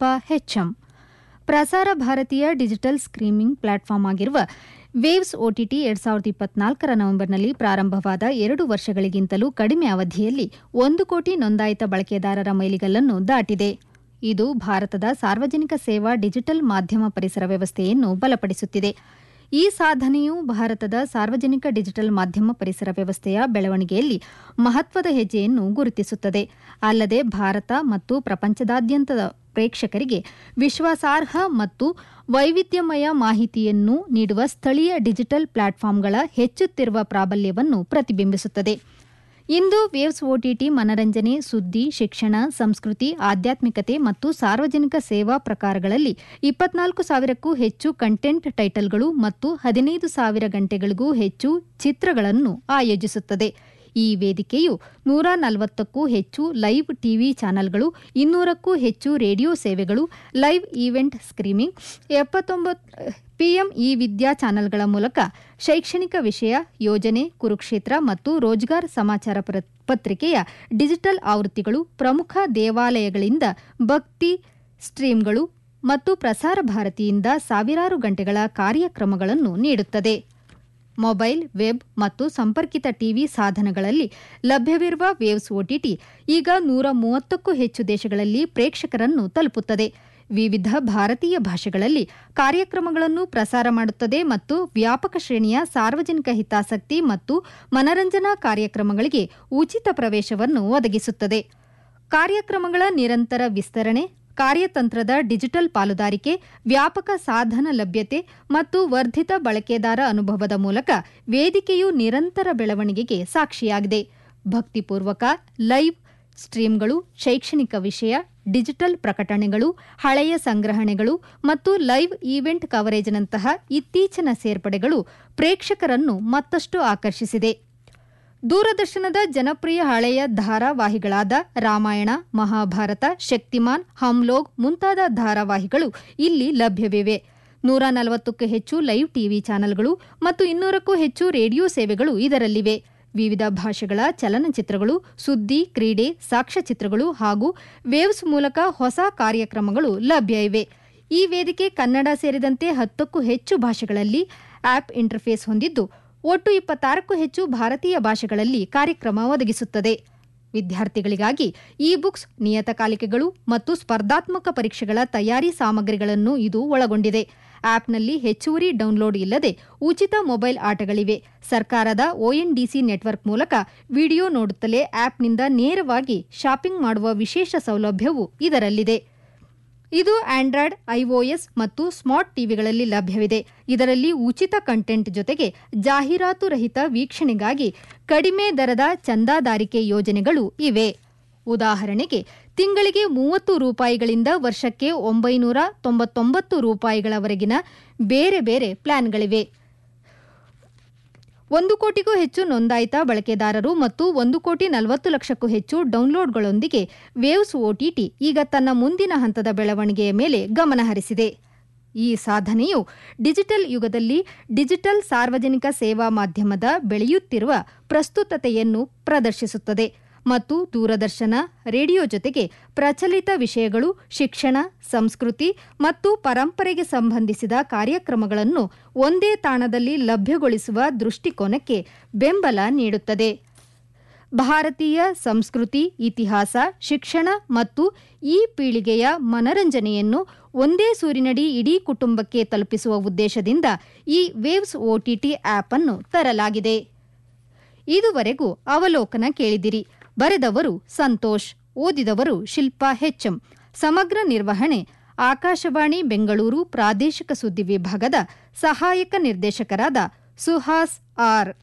Shilpa HM Prasar ಭಾರತೀಯ digital streaming platform ಆಗಿರುವ Waves OTT ಎರಡ್ ಸಾವಿರದ ಇಪ್ಪತ್ನಾಲ್ಕರ ನವೆಂಬರ್ನಲ್ಲಿ ಪ್ರಾರಂಭವಾದ ಎರಡು ವರ್ಷಗಳಿಗಿಂತಲೂ ಕಡಿಮೆ ಅವಧಿಯಲ್ಲಿ ಒಂದು ಕೋಟಿ ನೋಂದಾಯಿತ ಬಳಕೆದಾರರ ಮೈಲಿಗಲ್ಲನ್ನು ದಾಟಿದೆ ಇದು ಭಾರತದ ಸಾರ್ವಜನಿಕ ಸೇವಾ ಡಿಜಿಟಲ್ ಮಾಧ್ಯಮ ಪರಿಸರ ವ್ಯವಸ್ಥೆಯನ್ನು ಬಲಪಡಿಸುತ್ತಿದೆ ಈ ಸಾಧನೆಯು ಭಾರತದ ಸಾರ್ವಜನಿಕ ಡಿಜಿಟಲ್ ಮಾಧ್ಯಮ ಪರಿಸರ ವ್ಯವಸ್ಥೆಯ ಬೆಳವಣಿಗೆಯಲ್ಲಿ ಮಹತ್ವದ ಹೆಜ್ಜೆಯನ್ನು ಗುರುತಿಸುತ್ತದೆ ಅಲ್ಲದೆ ಭಾರತ ಮತ್ತು ಪ್ರಪಂಚದಾದ್ಯಂತದ ಪ್ರೇಕ್ಷಕರಿಗೆ ವಿಶ್ವಾಸಾರ್ಹ ಮತ್ತು ವೈವಿಧ್ಯಮಯ ಮಾಹಿತಿಯನ್ನು ನೀಡುವ ಸ್ಥಳೀಯ ಡಿಜಿಟಲ್ ಪ್ಲಾಟ್ಫಾರ್ಮ್ಗಳ ಹೆಚ್ಚುತ್ತಿರುವ ಪ್ರಾಬಲ್ಯವನ್ನು ಪ್ರತಿಬಿಂಬಿಸುತ್ತದೆ ಇಂದು ವೇವ್ಸ್ ಒಟಿಟಿ ಮನರಂಜನೆ ಸುದ್ದಿ ಶಿಕ್ಷಣ ಸಂಸ್ಕೃತಿ ಆಧ್ಯಾತ್ಮಿಕತೆ ಮತ್ತು ಸಾರ್ವಜನಿಕ ಸೇವಾ ಪ್ರಕಾರಗಳಲ್ಲಿ ಇಪ್ಪತ್ನಾಲ್ಕು ಸಾವಿರಕ್ಕೂ ಹೆಚ್ಚು ಕಂಟೆಂಟ್ ಟೈಟಲ್ಗಳು ಮತ್ತು ಹದಿನೈದು ಸಾವಿರ ಗಂಟೆಗಳಿಗೂ ಹೆಚ್ಚು ಚಿತ್ರಗಳನ್ನು ಆಯೋಜಿಸುತ್ತದೆ ಈ ವೇದಿಕೆಯು ನೂರ ನಲವತ್ತಕ್ಕೂ ಹೆಚ್ಚು ಲೈವ್ ಟಿವಿ ಚಾನೆಲ್ಗಳು ಇನ್ನೂರಕ್ಕೂ ಹೆಚ್ಚು ರೇಡಿಯೋ ಸೇವೆಗಳು ಲೈವ್ ಈವೆಂಟ್ ಸ್ಕ್ರೀಮಿಂಗ್ ಎಪ್ಪತ್ತೊಂಬತ್ತು ಪಿಎಂ ಇ ವಿದ್ಯಾ ಚಾನೆಲ್ಗಳ ಮೂಲಕ ಶೈಕ್ಷಣಿಕ ವಿಷಯ ಯೋಜನೆ ಕುರುಕ್ಷೇತ್ರ ಮತ್ತು ರೋಜ್ಗಾರ್ ಸಮಾಚಾರ ಪತ್ರಿಕೆಯ ಡಿಜಿಟಲ್ ಆವೃತ್ತಿಗಳು ಪ್ರಮುಖ ದೇವಾಲಯಗಳಿಂದ ಭಕ್ತಿ ಸ್ಟ್ರೀಮ್ಗಳು ಮತ್ತು ಪ್ರಸಾರ ಭಾರತಿಯಿಂದ ಸಾವಿರಾರು ಗಂಟೆಗಳ ಕಾರ್ಯಕ್ರಮಗಳನ್ನು ನೀಡುತ್ತದೆ ಮೊಬೈಲ್ ವೆಬ್ ಮತ್ತು ಸಂಪರ್ಕಿತ ಟಿವಿ ಸಾಧನಗಳಲ್ಲಿ ಲಭ್ಯವಿರುವ ವೇವ್ಸ್ ಒಟಿಟಿ ಈಗ ನೂರ ಮೂವತ್ತಕ್ಕೂ ಹೆಚ್ಚು ದೇಶಗಳಲ್ಲಿ ಪ್ರೇಕ್ಷಕರನ್ನು ತಲುಪುತ್ತದೆ ವಿವಿಧ ಭಾರತೀಯ ಭಾಷೆಗಳಲ್ಲಿ ಕಾರ್ಯಕ್ರಮಗಳನ್ನು ಪ್ರಸಾರ ಮಾಡುತ್ತದೆ ಮತ್ತು ವ್ಯಾಪಕ ಶ್ರೇಣಿಯ ಸಾರ್ವಜನಿಕ ಹಿತಾಸಕ್ತಿ ಮತ್ತು ಮನರಂಜನಾ ಕಾರ್ಯಕ್ರಮಗಳಿಗೆ ಉಚಿತ ಪ್ರವೇಶವನ್ನು ಒದಗಿಸುತ್ತದೆ ಕಾರ್ಯಕ್ರಮಗಳ ನಿರಂತರ ವಿಸ್ತರಣೆ ಕಾರ್ಯತಂತ್ರದ ಡಿಜಿಟಲ್ ಪಾಲುದಾರಿಕೆ ವ್ಯಾಪಕ ಸಾಧನ ಲಭ್ಯತೆ ಮತ್ತು ವರ್ಧಿತ ಬಳಕೆದಾರ ಅನುಭವದ ಮೂಲಕ ವೇದಿಕೆಯು ನಿರಂತರ ಬೆಳವಣಿಗೆಗೆ ಸಾಕ್ಷಿಯಾಗಿದೆ ಭಕ್ತಿಪೂರ್ವಕ ಲೈವ್ ಸ್ಟ್ರೀಮ್ಗಳು ಶೈಕ್ಷಣಿಕ ವಿಷಯ ಡಿಜಿಟಲ್ ಪ್ರಕಟಣೆಗಳು ಹಳೆಯ ಸಂಗ್ರಹಣೆಗಳು ಮತ್ತು ಲೈವ್ ಈವೆಂಟ್ ಕವರೇಜ್ನಂತಹ ಇತ್ತೀಚಿನ ಸೇರ್ಪಡೆಗಳು ಪ್ರೇಕ್ಷಕರನ್ನು ಮತ್ತಷ್ಟು ಆಕರ್ಷಿಸಿದೆ ದೂರದರ್ಶನದ ಜನಪ್ರಿಯ ಹಳೆಯ ಧಾರಾವಾಹಿಗಳಾದ ರಾಮಾಯಣ ಮಹಾಭಾರತ ಶಕ್ತಿಮಾನ್ ಹಮ್ಲೋಗ್ ಮುಂತಾದ ಧಾರಾವಾಹಿಗಳು ಇಲ್ಲಿ ಲಭ್ಯವಿವೆ ನೂರ ನಲವತ್ತಕ್ಕೂ ಹೆಚ್ಚು ಲೈವ್ ಟಿವಿ ಚಾನೆಲ್ಗಳು ಮತ್ತು ಇನ್ನೂರಕ್ಕೂ ಹೆಚ್ಚು ರೇಡಿಯೋ ಸೇವೆಗಳು ಇದರಲ್ಲಿವೆ ವಿವಿಧ ಭಾಷೆಗಳ ಚಲನಚಿತ್ರಗಳು ಸುದ್ದಿ ಕ್ರೀಡೆ ಸಾಕ್ಷ್ಯಚಿತ್ರಗಳು ಹಾಗೂ ವೇವ್ಸ್ ಮೂಲಕ ಹೊಸ ಕಾರ್ಯಕ್ರಮಗಳು ಲಭ್ಯ ಇವೆ ಈ ವೇದಿಕೆ ಕನ್ನಡ ಸೇರಿದಂತೆ ಹತ್ತಕ್ಕೂ ಹೆಚ್ಚು ಭಾಷೆಗಳಲ್ಲಿ ಆಪ್ ಇಂಟರ್ಫೇಸ್ ಹೊಂದಿದ್ದು ಒಟ್ಟು ಇಪ್ಪತ್ತಾರಕ್ಕೂ ಹೆಚ್ಚು ಭಾರತೀಯ ಭಾಷೆಗಳಲ್ಲಿ ಕಾರ್ಯಕ್ರಮ ಒದಗಿಸುತ್ತದೆ ವಿದ್ಯಾರ್ಥಿಗಳಿಗಾಗಿ ಇ ಬುಕ್ಸ್ ನಿಯತಕಾಲಿಕೆಗಳು ಮತ್ತು ಸ್ಪರ್ಧಾತ್ಮಕ ಪರೀಕ್ಷೆಗಳ ತಯಾರಿ ಸಾಮಗ್ರಿಗಳನ್ನು ಇದು ಒಳಗೊಂಡಿದೆ ಆಪ್ನಲ್ಲಿ ಹೆಚ್ಚುವರಿ ಡೌನ್ಲೋಡ್ ಇಲ್ಲದೆ ಉಚಿತ ಮೊಬೈಲ್ ಆಟಗಳಿವೆ ಸರ್ಕಾರದ ಒಎನ್ಡಿಸಿ ನೆಟ್ವರ್ಕ್ ಮೂಲಕ ವಿಡಿಯೋ ನೋಡುತ್ತಲೇ ಆಪ್ನಿಂದ ನೇರವಾಗಿ ಶಾಪಿಂಗ್ ಮಾಡುವ ವಿಶೇಷ ಸೌಲಭ್ಯವೂ ಇದರಲ್ಲಿದೆ ಇದು ಆಂಡ್ರಾಯ್ಡ್ ಐಒಎಸ್ ಮತ್ತು ಸ್ಮಾರ್ಟ್ ಟಿವಿಗಳಲ್ಲಿ ಲಭ್ಯವಿದೆ ಇದರಲ್ಲಿ ಉಚಿತ ಕಂಟೆಂಟ್ ಜೊತೆಗೆ ಜಾಹೀರಾತು ರಹಿತ ವೀಕ್ಷಣೆಗಾಗಿ ಕಡಿಮೆ ದರದ ಚಂದಾದಾರಿಕೆ ಯೋಜನೆಗಳು ಇವೆ ಉದಾಹರಣೆಗೆ ತಿಂಗಳಿಗೆ ಮೂವತ್ತು ರೂಪಾಯಿಗಳಿಂದ ವರ್ಷಕ್ಕೆ ಒಂಬೈನೂರ ತೊಂಬತ್ತೊಂಬತ್ತು ರೂಪಾಯಿಗಳವರೆಗಿನ ಬೇರೆ ಬೇರೆ ಪ್ಲಾನ್ಗಳಿವೆ ಒಂದು ಕೋಟಿಗೂ ಹೆಚ್ಚು ನೋಂದಾಯಿತ ಬಳಕೆದಾರರು ಮತ್ತು ಒಂದು ಕೋಟಿ ನಲವತ್ತು ಲಕ್ಷಕ್ಕೂ ಹೆಚ್ಚು ಡೌನ್ಲೋಡ್ಗಳೊಂದಿಗೆ ವೇವ್ಸ್ ಒಟಿಟಿ ಈಗ ತನ್ನ ಮುಂದಿನ ಹಂತದ ಬೆಳವಣಿಗೆಯ ಮೇಲೆ ಗಮನ ಹರಿಸಿದೆ ಈ ಸಾಧನೆಯು ಡಿಜಿಟಲ್ ಯುಗದಲ್ಲಿ ಡಿಜಿಟಲ್ ಸಾರ್ವಜನಿಕ ಸೇವಾ ಮಾಧ್ಯಮದ ಬೆಳೆಯುತ್ತಿರುವ ಪ್ರಸ್ತುತತೆಯನ್ನು ಪ್ರದರ್ಶಿಸುತ್ತದೆ ಮತ್ತು ದೂರದರ್ಶನ ರೇಡಿಯೋ ಜೊತೆಗೆ ಪ್ರಚಲಿತ ವಿಷಯಗಳು ಶಿಕ್ಷಣ ಸಂಸ್ಕೃತಿ ಮತ್ತು ಪರಂಪರೆಗೆ ಸಂಬಂಧಿಸಿದ ಕಾರ್ಯಕ್ರಮಗಳನ್ನು ಒಂದೇ ತಾಣದಲ್ಲಿ ಲಭ್ಯಗೊಳಿಸುವ ದೃಷ್ಟಿಕೋನಕ್ಕೆ ಬೆಂಬಲ ನೀಡುತ್ತದೆ ಭಾರತೀಯ ಸಂಸ್ಕೃತಿ ಇತಿಹಾಸ ಶಿಕ್ಷಣ ಮತ್ತು ಈ ಪೀಳಿಗೆಯ ಮನರಂಜನೆಯನ್ನು ಒಂದೇ ಸೂರಿನಡಿ ಇಡೀ ಕುಟುಂಬಕ್ಕೆ ತಲುಪಿಸುವ ಉದ್ದೇಶದಿಂದ ಈ ವೇವ್ಸ್ ಒಟಿಟಿ ಆಪ್ ಅನ್ನು ತರಲಾಗಿದೆ ಇದುವರೆಗೂ ಅವಲೋಕನ ಕೇಳಿದಿರಿ ಬರೆದವರು ಸಂತೋಷ್ ಓದಿದವರು ಶಿಲ್ಪಾ ಹೆಚ್ಎಂ ಸಮಗ್ರ ನಿರ್ವಹಣೆ ಆಕಾಶವಾಣಿ ಬೆಂಗಳೂರು ಪ್ರಾದೇಶಿಕ ಸುದ್ದಿ ವಿಭಾಗದ ಸಹಾಯಕ ನಿರ್ದೇಶಕರಾದ ಸುಹಾಸ್ ಆರ್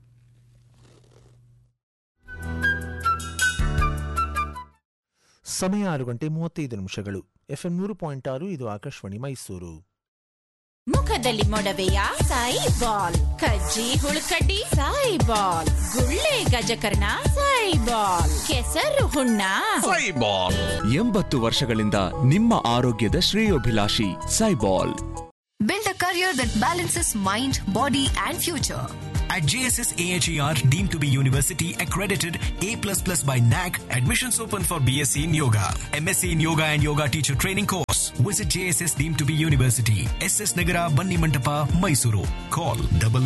ಸಮಯ ಆರು ಗಂಟೆ ಮೂವತ್ತೈದು ನಿಮಿಷಗಳು ಎಫ್ಎಂ ನೂರು ಪಾಯಿಂಟ್ ಆರು ಇದು ಆಕಾಶವಾಣಿ ಮೈಸೂರು ಮುಖದಲ್ಲಿ ಮೊಡವೆಯ ಸಾಯಿ ಬಾಲ್ ಕಜ್ಜಿ ಹುಳುಕಡ್ಡಿ ಸಾಯಿ ಬಾಲ್ ಗುಳ್ಳೆ ಗಜಕರ್ಣ ಸಾಯಿ ಬಾಲ್ ಕೆಸರು ಹುಣ್ಣ ಸೈಬಾಲ್ ಎಂಬತ್ತು ವರ್ಷಗಳಿಂದ ನಿಮ್ಮ ಆರೋಗ್ಯದ ಶ್ರೇಯೋಭಿಲಾಷಿ ಸೈಬಾಲ್ Build a career that balances mind, body, and future. At JSS AHER, deemed to be university accredited A++ by NAC, admissions open for BSc in Yoga, MSc in Yoga and Yoga Teacher Training course. Visit JSS deemed to be university, SS Nagara, Banni Mantapa, Mysuru. Call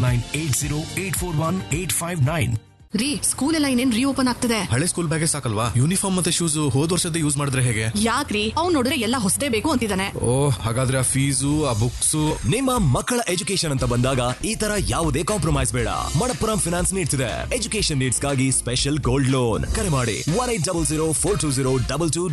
9980841859. ರೀ school ಎಲ್ಲ ಇನ್ನೇನ್ reopen ಆಗ್ತದೆ ಹಳೆ school ಬ್ಯಾಗೆ ಸಾಕಲ್ವಾ uniform ಮತ್ತೆ shoes ಹೋದ್ ವರ್ಷದ use ಮಾಡಿದ್ರೆ ಹೇಗೆ ಯಾಕ್ರಿ ಅವ್ನ್ ನೋಡಿದ್ರೆ ಎಲ್ಲ ಹೊಸದೇ ಬೇಕು ಅಂತಿದ್ದಾನೆ ಓ ಹಾಗಾದ್ರೆ ಆ ಫೀಸು ಆ ಬುಕ್ಸು ನಿಮ್ಮ ಮಕ್ಕಳ ಎಜುಕೇಶನ್ ಅಂತ ಬಂದಾಗ ಈ ತರ ಯಾವುದೇ ಕಾಂಪ್ರಮೈಸ್ ಬೇಡ ಮಣಪ್ಪುರಂ ಫಿನಾನ್ಸ್ ನೀಡ್ತಿದೆ ಎಜುಕೇಶನ್ ನೀಡ್ಸ್ಗಾಗಿ ಸ್ಪೆಷಲ್ ಗೋಲ್ಡ್ ಲೋನ್ ಕರೆ ಮಾಡಿ one eight double zero four two zero double two